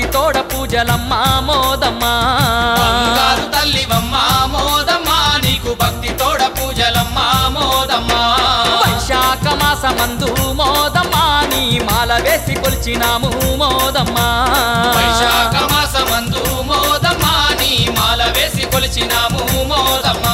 తోడ పూజలమ్మ మోదమ్మా బంగారు తల్లివమ్మ మోదమ్మా నీకు భక్తి తోడ పూజలమ్మ మోదమ్మా వైశాఖ మాసమందు మోదమ్మా నీ మాల వేసి కొలిచినాము మోదమ్మా వైశాఖ మాసమందు మోదమ్మా నీ మాల వేసి కొలిచినాము మోదమ్మా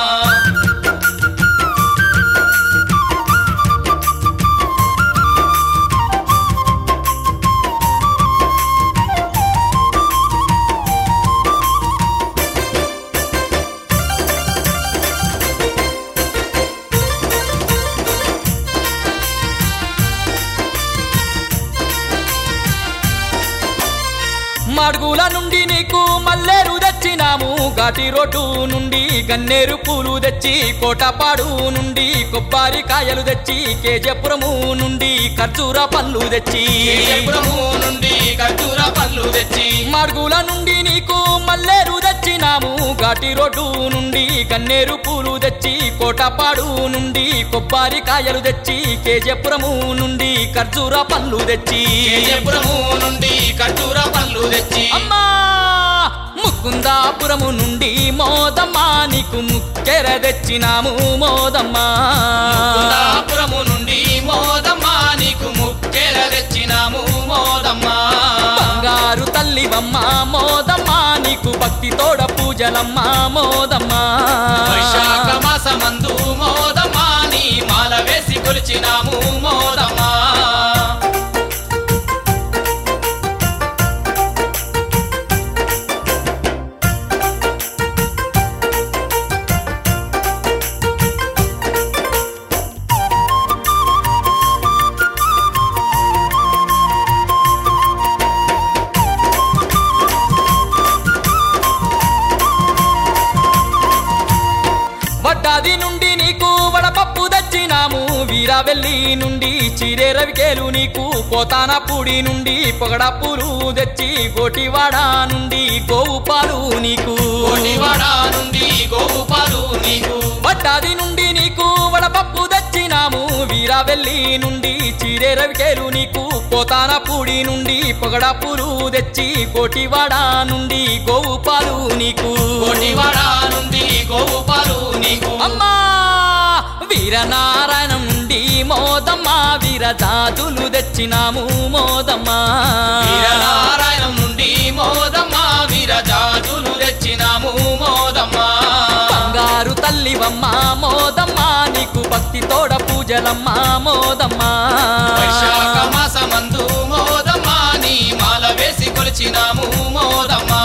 మడుగుల నుండి నీకు మల్లేరు తెచ్చినాము ఘాటి రోడ్డు నుండి గన్నేరు పూలు తెచ్చి కోటపాడు నుండి కొబ్బరి కాయలు తెచ్చి కేజపురము నుండి ఖర్జూర పళ్ళు తెచ్చి కేజపురము నుండి ఖర్జూర పళ్ళు తెచ్చి మడుగుల నుండి నీకు మల్లేరు తెచ్చినాము ఘాటి రోడ్డు నుండి గన్నేరు పూలు తెచ్చి కోటపాడు నుండి కొబ్బరి కాయలు తెచ్చి కేజపురము నుండి ఖర్జూర పళ్ళు తెచ్చి కేజపురము నుండి ఖర్జూర పళ్ళు తెచ్చి అమ్మా ముకుందాపురము నుండి మోదమ్మా నీకు ముక్కెర తెచ్చినాము మోదమ్మా కుందాపురము నుండి మోదమ్మా నీకు ముక్కెల తెచ్చినాము మోదమ్మా బంగారు తల్లివమ్మ మోదమ్మా నీకు భక్తి తోడ పూజలమ్మ మోదమ్మా వైశాఖ మాసమందు మోదమ్మా నీ మాల వేసి కొలిచినాము మోదమ్మా వడ్డాది నుండి నీకు వడపప్పు తెచ్చినాము వీరావెల్లి నుండి చీరే రవికేలు నీకు పోతానపూడి నుండి పొగడపూలు తెచ్చి గోటివాడ నుండి గోవు పాలు నీకు కోటివాడ నుండి గోపాలు నీకు వడ్డాది నుండి నీకు వడపప్పు తెచ్చినాము వీరావెల్లి నుండి చీరే రవికేలు నీకు పోతానపూడి నుండి పొగడపూలు తెచ్చి గోటివాడ నుండి గోవు పాలు నీకు కోటివాడ నుండి గోపాలు నీకు అమ్మా వీరనారాయణం నుండి మోదమ్మా వీరజాజులు తెచ్చినాము మోదమ్మా వీరనారాయణం నుండి మోదమ్మా వీరజాజులు తెచ్చినాము మోదమ్మా బంగారు తల్లివమ్మ మోదమ్మా నీకు భక్తి తోడ పూజలమ్మ మోదమ్మా వైశాఖ మాసమందు మోదమ్మా నీ మాల వేసి కొలిచినాము మోదమ్మా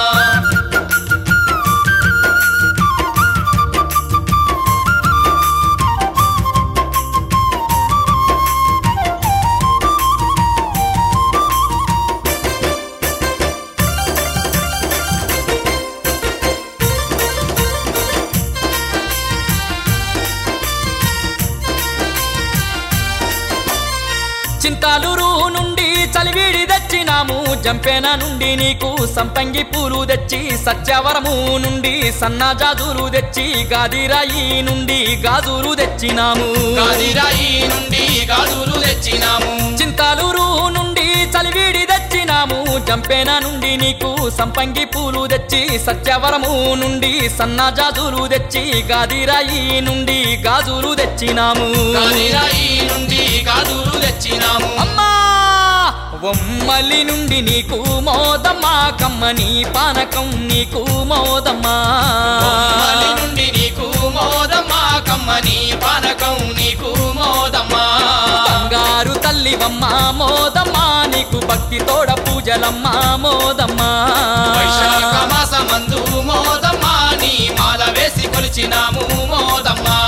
చింతాలూరు నుండి చలివిడి తెచ్చినాము జంపేన నుండి నీకు సంపంగి పూలు తెచ్చి సత్యవరము నుండి సన్నజాజులు తెచ్చి గాదిరాయి నుండి గాజులు తెచ్చినాము గాదిరాయి నుండి గాజులు తెచ్చినాము చింతాలూరు నుండి చలివిడి తెచ్చినాము జంపేన నుండి నీకు సంపంగి పూలు తెచ్చి సత్యవరము నుండి సన్నజాజులు తెచ్చి గాదిరాయి నుండి గాజులు తెచ్చినాము గాదిరాయి నుండి గాజులు తెచ్చినాము అమ్మా వమ్మలి నుండి నీకు మోదమ్మా కమ్మని పానకం నీకు మోదమ్మా బొమ్మలి నుండి నీకు మోదమ్మా కమ్మని పానకం నీకు మోదమ్మా బంగారు తల్లివమ్మ మోదమ్మా నీకు భక్తి తోడ పూజలమ్మ మోదమ్మా వైశాఖ మాసమందు మోదమ్మా నీ మాల వేసి కొలిచినాము మోదమ్మా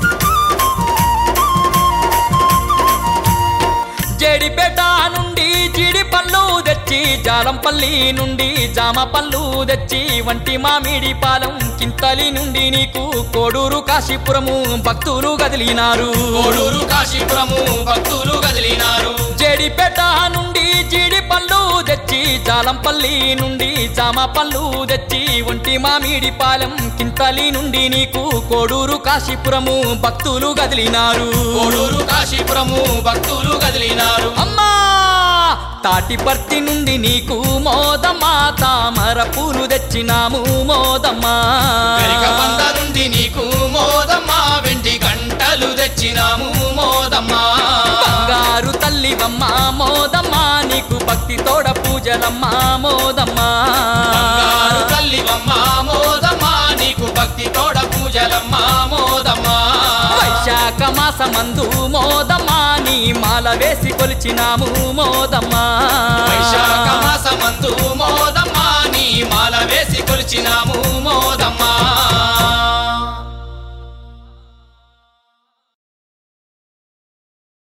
జేడిపేట నుండి జీడి పళ్ళు తెచ్చి జాలంపల్లి నుండి జామ పళ్ళు తెచ్చి వంటి మామిడి పాలెం కింతలి నుండి నీకు కోడూరు కాశీపురము భక్తులు కదిలినారు కోడూరు కాశీపురము భక్తులు కదిలినారు జేడిపేట నుండి జీడి పళ్ళు తెచ్చి జాలంపల్లి నుండి జామ పళ్ళు తెచ్చి ఒంటి మామిడి పాలెం కింతలి నుండి నీకు కోడూరు కాశీపురము భక్తులు కదిలినారు కోడూరు కాశీపురము భక్తులు కదిలినారు అమ్మా తాటిపర్తి నుండి నీకు మోదమ్మా తామర పూలు తెచ్చినాము మోదమ్మా వెనుకబంద నుండి నీకు మోదమ్మా వెండి గంటలు తెచ్చినాము మోదమ్మా బంగారు తల్లివమ్మ మోదమ్మా నీకు భక్తి తోడ పూజలమ్మా మోదమ్మా బంగారు తల్లివమ్మ మోదమ్మా నీకు భక్తి తోడ పూజలమ్మా మోదమ్మా వైశాఖ మాసమందు మోదమ్మా నీ మాల వేసి కొలిచినాము మోదమ్మా వైశాఖ మాసమందు మోదమ్మా నీ మాల వేసి కొలిచినాము